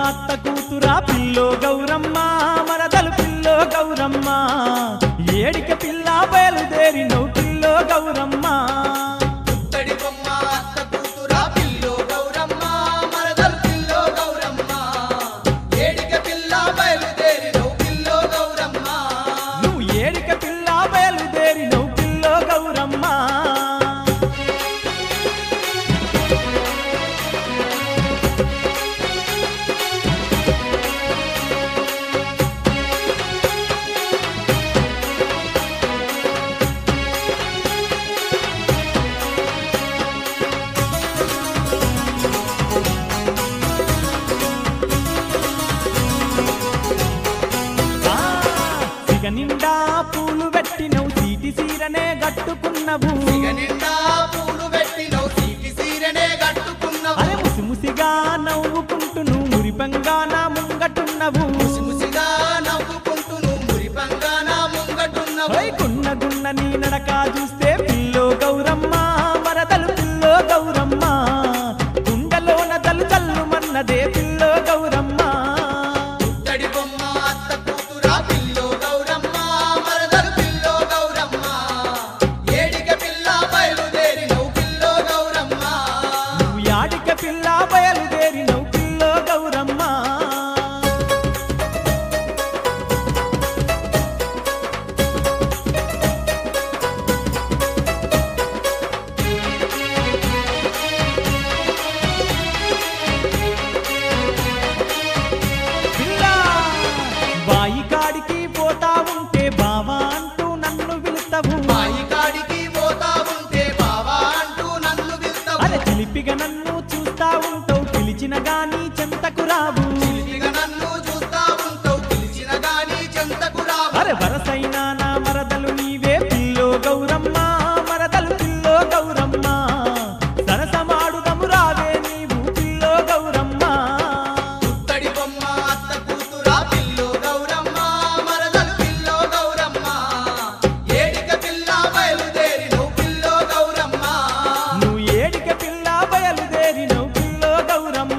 అత్త కూతురా పిల్లో గౌరమ్మ మరదలు పిల్లో గౌరమ్మ ఏడిక పిల్ల బయలుదేరినవు పిల్లో గౌరమ్మ పుత్తడి బొమ్మ అత్త కూతురా పిల్లో గౌరమ్మ మరదలు పిల్లో గౌరమ్మ ఏడిక పిల్ల బయలుదేరినవు పిల్లో గౌరమ్మ నువ్వు ఏడిక పిల్ల బయలుదేరినవు పిల్లో గౌరమ్మ ఆ, సిగ నిండా పూలు పెట్టినవు సీటి సీరనే గట్టుకున్నవు ఇక నిండా పూలు పెట్టినవు సీటి సీరనే కట్టుకున్నవు అరే ముసి ముసిగా నవ్వుకుంటూ నువ్వు మురిపంగా నా ముంగటున్నవు ముసిముసిగా నవ్వుకుంటూ నువ్వు మురిపంగా నా ముంగటున్నవు ఓయ్ గున్న గున్న నీ నడక చూస్తే పిల్లో గౌరమ్మ మరదలు పిల్లో గౌరమ్మ గుండెలోన తలు చల్లుమన్నదే పిల్లో గౌరమ్మ పుత్తడి బొమ్మ అత్త కూతురా పిల్లో గౌరమ్మ మరదలు పిల్లో గౌరమ్మ ఏడిక పిల్ల బయలుదేరినవు పిల్లో గౌరమ్మ నువ్వు యాడిక పిల్ల బయలుదేరినవు పిల్లో గౌరమ్మ పిల్ల బాయి కాడికి పోతా ఉంటే బావా అంటూ నన్ను పిలుస్తావు బాయి కాడికి పోతా ఉంటే బావా అంటూ నన్ను పిలుస్తావు అరే చిలిపిగా నన్ను చూస్తా ఉంటావు పిలిచిన గాని చెంతకు రావు చిలిపిగా నన్ను చూస్తా ఉంటావు పిలిచిన గాని చెంతకు రావు అరే వరసైనా నా మరదలు నీవే పిల్లో గౌరమ్మ మరదలు పిల్లో గౌరమ్మ సరసమాడుదము రావే నీవు పిల్లో గౌరమ్మ పుత్తడి బొమ్మ అత్త కూతురా పిల్లో గౌరమ్మ మరదలు పిల్లో గౌరమ్మ ఏడిక పిల్ల బయలుదేరినవు పిల్లో గౌరమ్మ నువ్వు ఏడిక పిల్ల బయలుదేరినవు పిల్లో గౌరమ్మ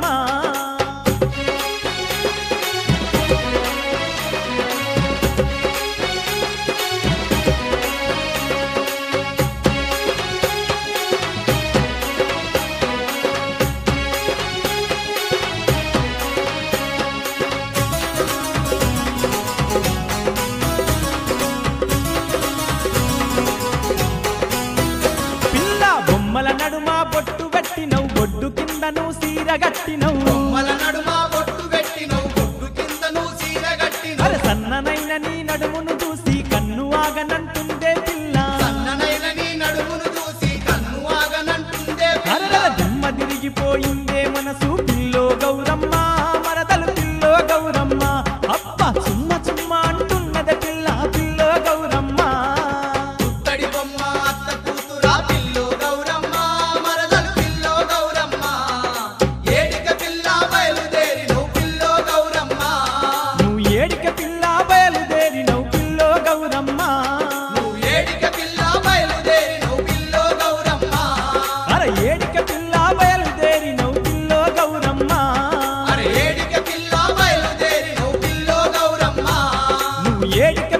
పిల్ల బొమ్మల నడుమ బొట్టు పెట్టినవు బొడ్డు కిందను సీర గట్టినవు బొమ్మల నడుమ బొట్టు పెట్టినవు బొట్టు కింద నువ్వు చీర కట్టినవు అరే సన్ననైన నీ నడుమును చూసి కన్ను ఆగనంటుందే పిల్ల సన్ననైన నీ నడుమును చూసి కన్ను ఆగనంటుందే పిల్ల. అరల దిమ్మ తిరిగిపోయిందే మనసు పిల్లో గౌరమ్మ మరదలు పిల్లో గౌరమ్మ అప్ప చుమ్మ చుమ్మ అంటున్నదే పిల్ల పిల్లో గౌరమ్మ పుత్తడి బొమ్మ అత్త కూతురా పిల్లో గౌరమ్మ మరదలు పిల్లో గౌరమ్మ ఏడిక పిల్ల బయలుదేరినవు పిల్లో గౌరమ్మ నువ్వు ఏడిక పిల్ల బయలుదేరినవు పిల్లో గౌరమ్మ నువ్వు ఏడిక పిల్ల బయలుదేరినవు పిల్లో గౌరమ్మ అరే ఏడిక పిల్ల బయలుదేరినవు పిల్లో గౌరమ్మ అరే ఏడిక పిల్ల బయలుదేరినవు పిల్లో గౌరమ్మ నువ్వు ఏడిక